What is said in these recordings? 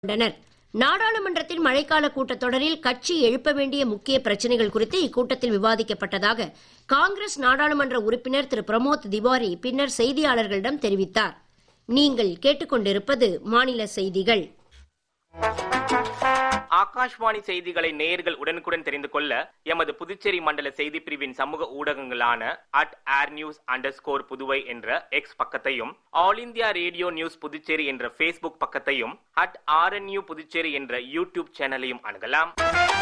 கொண்டனர் நாடாளுமன்றத்தின் மழைக்கால கூட்டத்தொடரில் கட்சி எழுப்ப வேண்டிய முக்கிய பிரச்சனைகள் குறித்து இக்கூட்டத்தில் விவாதிக்கப்பட்டதாக காங்கிரஸ் நாடாளுமன்ற உறுப்பினர் திரு பிரமோத் திவாரி பின்னர் செய்தியாளர்களிடம் தெரிவித்தார் நீங்கள் கேட்டுக்கொண்டிருப்பது மாநில செய்திகள் ஆகாஷ்வாணி செய்திகளை நேயர்கள் உடனுக்குடன் தெரிந்து கொள்ள எமது புதுச்சேரி மண்டல செய்தி பிரிவின் சமூக ஊடகங்களான at AIR news under Puduvai என்ற எக்ஸ் பக்கத்தையும் All India Radio news Puducherry என்ற ஃபேஸ்புக் பக்கத்தையும் அட் ஆர்என்யூ புதுச்சேரி என்ற யூடியூப் சேனலையும் அணுகலாம்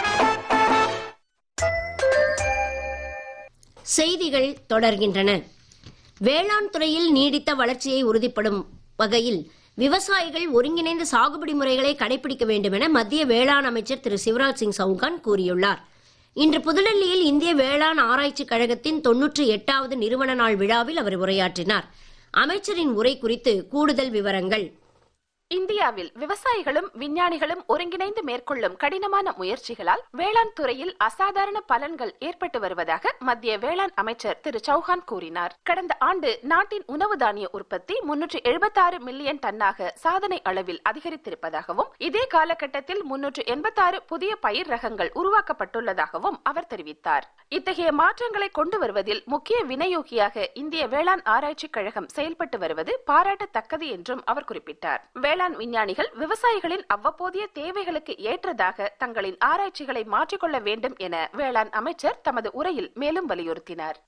செய்திகள் தொடர்கின்றன வேளாண் துறையில் நீடித்த வளர்ச்சியை உறுதிப்படும் வகையில் விவசாயிகள் ஒருங்கிணைந்த சாகுபடி முறைகளை கடைபிடிக்க வேண்டும் என மத்திய வேளாண் அமைச்சர் திரு சிவராஜ் சிங் சவுகான் கூறியுள்ளார் இன்று புதுடெல்லியில் இந்திய வேளாண் ஆராய்ச்சிக் கழகத்தின் தொன்னூற்றி எட்டாவது நிறுவன நாள் விழாவில் அவர் உரையாற்றினார் அமைச்சரின் உரை குறித்து கூடுதல் விவரங்கள் இந்தியாவில் விவசாயிகளும் விஞ்ஞானிகளும் ஒருங்கிணைந்து மேற்கொள்ளும் கடினமான முயற்சிகளால் வேளாண் துறையில் அசாதாரண பலன்கள் ஏற்பட்டு வருவதாக மத்திய வேளாண் அமைச்சர் திரு சௌஹான் கூறினார் கடந்த ஆண்டு நாட்டின் உணவு தானிய உற்பத்தி முன்னூற்று எழுபத்தாறு மில்லியன் டன்னாக சாதனை அளவில் அதிகரித்திருப்பதாகவும் இதே காலகட்டத்தில் முன்னூற்று எண்பத்தாறு புதிய பயிர் ரகங்கள் உருவாக்கப்பட்டுள்ளதாகவும் அவர் தெரிவித்தார் இத்தகைய மாற்றங்களை கொண்டு வருவதில் முக்கிய வினையோகியாக இந்திய வேளாண் ஆராய்ச்சிக் கழகம் செயல்பட்டு வருவது பாராட்டத்தக்கது என்றும் அவர் குறிப்பிட்டார் வேளாண் விஞ்ஞானிகள் விவசாயிகளின் அவ்வப்போதைய தேவைகளுக்கு ஏற்றதாக தங்களின் ஆராய்ச்சிகளை மாற்றிக்கொள்ள வேண்டும் என வேளாண் அமைச்சர் தமது உரையில் மேலும் வலியுறுத்தினார்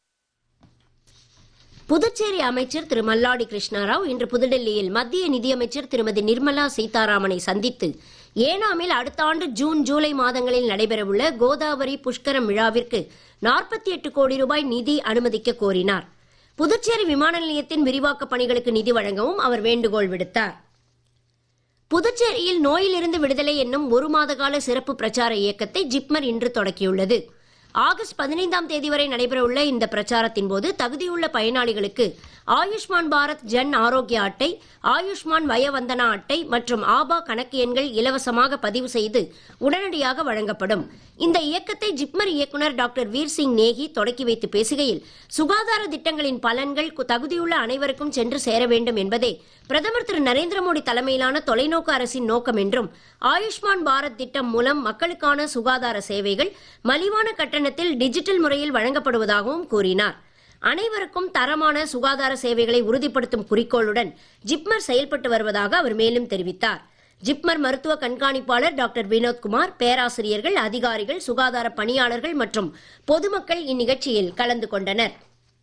புதுச்சேரி அமைச்சர் திரு மல்லாடி கிருஷ்ணாராவ் இன்று புதுடெல்லியில் மத்திய நிதியமைச்சர் திருமதி நிர்மலா சீதாராமனை சந்தித்து ஏனாமில் அடுத்த ஆண்டு ஜூன் ஜூலை மாதங்களில் நடைபெறவுள்ள கோதாவரி புஷ்கரம் விழாவிற்கு நாற்பத்தி எட்டு கோடி ரூபாய் நிதி அனுமதிக்க கோரினார் புதுச்சேரி விமான நிலையத்தின் விரிவாக்கப் பணிகளுக்கு நிதி வழங்கவும் அவர் வேண்டுகோள் விடுத்தார் புதுச்சேரியில் நோயிலிருந்து விடுதலை என்னும் ஒரு மாத கால சிறப்பு பிரச்சார இயக்கத்தை ஜிப்மர் இன்று தொடக்கியுள்ளது ஆகஸ்ட் பதினைந்தாம் தேதி வரை நடைபெறவுள்ள இந்த பிரச்சாரத்தின் போது தகுதியுள்ள பயனாளிகளுக்கு ஆயுஷ்மான் பாரத் ஜன் ஆரோக்கிய அட்டை ஆயுஷ்மான் வயவந்தனா அட்டை மற்றும் ஆபா கணக்கு எண்கள் இலவசமாக பதிவு செய்து உடனடியாக வழங்கப்படும் இந்த இயக்கத்தை ஜிப்மர் இயக்குநர் டாக்டர் வீர் சிங் நேகி தொடக்கி வைத்து பேசுகையில் சுகாதார திட்டங்களின் பலன்கள் கு- தகுதியுள்ள அனைவருக்கும் சென்று சேர வேண்டும் என்பதே பிரதமர் திரு நரேந்திர மோடி தலைமையிலான தொலைநோக்கு அரசின் நோக்கம் என்றும் ஆயுஷ்மான் பாரத் திட்டம் மூலம் மக்களுக்கான சுகாதார சேவைகள் மலிவான கட்டணத்தில் டிஜிட்டல் முறையில் வழங்கப்படுவதாகவும் கூறினார் அனைவருக்கும் தரமான சுகாதார சேவைகளை உறுதிப்படுத்தும் குறிக்கோளுடன் ஜிப்மர் செயல்பட்டு வருவதாக அவர் மேலும் தெரிவித்தார் ஜிப்மர் மருத்துவ கண்காணிப்பாளர் டாக்டர் வினோத்குமார் பேராசிரியர்கள் அதிகாரிகள் சுகாதார பணியாளர்கள் மற்றும் பொதுமக்கள் இந்நிகழ்ச்சியில் கலந்து கொண்டனர்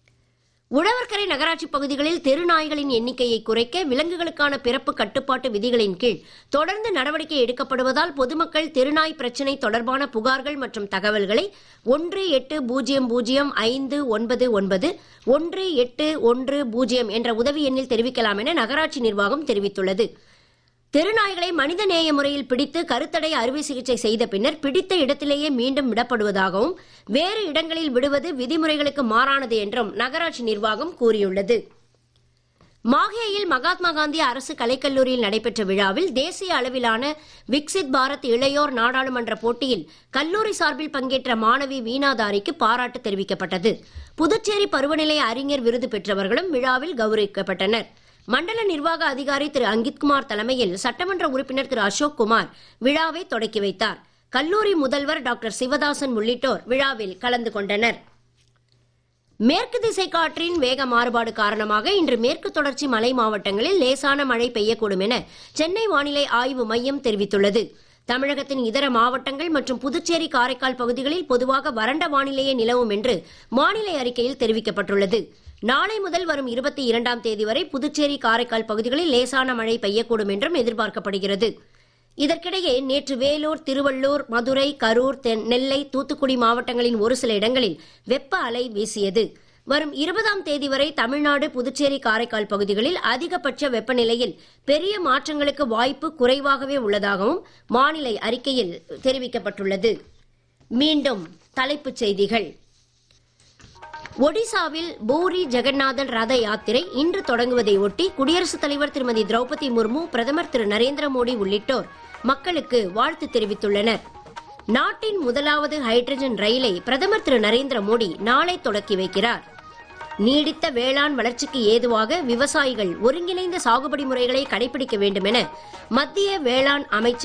உழவர்கரை நகராட்சி பகுதிகளில் தெருநாய்களின் எண்ணிக்கையை குறைக்க விலங்குகளுக்கான பிறப்பு கட்டுப்பாட்டு விதிகளின் கீழ் தொடர்ந்து நடவடிக்கை எடுக்கப்படுவதால் பொதுமக்கள் தெருநாய் பிரச்சினை தொடர்பான புகார்கள் மற்றும் தகவல்களை ஒன்று எட்டு பூஜ்ஜியம் பூஜ்ஜியம் ஐந்து ஒன்பது ஒன்பது ஒன்று எட்டு ஒன்று பூஜ்ஜியம் என்ற உதவி எண்ணில் தெரிவிக்கலாம் என நகராட்சி நிர்வாகம் தெரிவித்துள்ளது தெருநாய்களை மனித நேய முறையில் பிடித்து கருத்தடை அறுவை சிகிச்சை செய்த பின்னர் பிடித்த இடத்திலேயே மீண்டும் விடப்படுவதாகவும் வேறு இடங்களில் விடுவது விதிமுறைகளுக்கு மாறானது என்றும் நகராட்சி நிர்வாகம் கூறியுள்ளது மாஹேயில் மகாத்மா காந்தி அரசு கலைக்கல்லூரியில் நடைபெற்ற விழாவில் தேசிய அளவிலான விக்சித் பாரத் இளையோர் நாடாளுமன்ற போட்டியில் கல்லூரி சார்பில் பங்கேற்ற மாணவி வீணாதாரிக்கு பாராட்டு தெரிவிக்கப்பட்டது புதுச்சேரி பருவநிலை அறிஞர் விருது பெற்றவர்களும் விழாவில் கௌரவிக்கப்பட்டனர் மண்டல நிர்வாக அதிகாரி திரு அங்கித்குமார் தலைமையில் சட்டமன்ற உறுப்பினர் திரு அசோக் குமார் விழாவை தொடக்கி வைத்தார் கல்லூரி முதல்வர் டாக்டர் சிவதாசன் உள்ளிட்டோர் விழாவில் கலந்து கொண்டனர் மேற்கு திசை காற்றின் வேக மாறுபாடு காரணமாக இன்று மேற்கு தொடர்ச்சி மலை மாவட்டங்களில் லேசான மழை பெய்யக்கூடும் என சென்னை வானிலை ஆய்வு மையம் தெரிவித்துள்ளது தமிழகத்தின் இதர மாவட்டங்கள் மற்றும் புதுச்சேரி காரைக்கால் பகுதிகளில் பொதுவாக வறண்ட வானிலையே நிலவும் என்று வானிலை அறிக்கையில் தெரிவிக்கப்பட்டுள்ளது நாளை முதல் வரும் இருபத்தி இரண்டாம் தேதி வரை புதுச்சேரி காரைக்கால் பகுதிகளில் லேசான மழை பெய்யக்கூடும் என்றும் எதிர்பார்க்கப்படுகிறது இதற்கிடையே நேற்று வேலூர் திருவள்ளூர் மதுரை கரூர் தென் நெல்லை தூத்துக்குடி மாவட்டங்களின் ஒரு சில இடங்களில் வெப்ப அலை வீசியது வரும் இருபதாம் தேதி வரை தமிழ்நாடு புதுச்சேரி காரைக்கால் பகுதிகளில் அதிகபட்ச வெப்பநிலையில் பெரிய மாற்றங்களுக்கு வாய்ப்பு குறைவாகவே உள்ளதாகவும் வானிலை அறிக்கையில் தெரிவிக்கப்பட்டுள்ளது மீண்டும் தலைப்புச் செய்திகள் ஒடிசாவில் பூரி ஜெகநாதன் ரத யாத்திரை இன்று தொடங்குவதை ஒட்டி குடியரசுத் தலைவர் திருமதி திரௌபதி முர்மு பிரதமர் திரு நரேந்திர மோடி உள்ளிட்டோர் மக்களுக்கு வாழ்த்து தெரிவித்துள்ளனர் நாட்டின் முதலாவது ஹைட்ரஜன் ரயிலை பிரதமர் திரு நரேந்திர மோடி நாளை தொடக்கி வைக்கிறார் நீடித்த வேளாண் வளர்ச்சிக்கு ஏதுவாக விவசாயிகள் ஒருங்கிணைந்த சாகுபடி முறைகளை கடைபிடிக்க வேண்டும் என மத்திய வேளாண் அமைச்சர்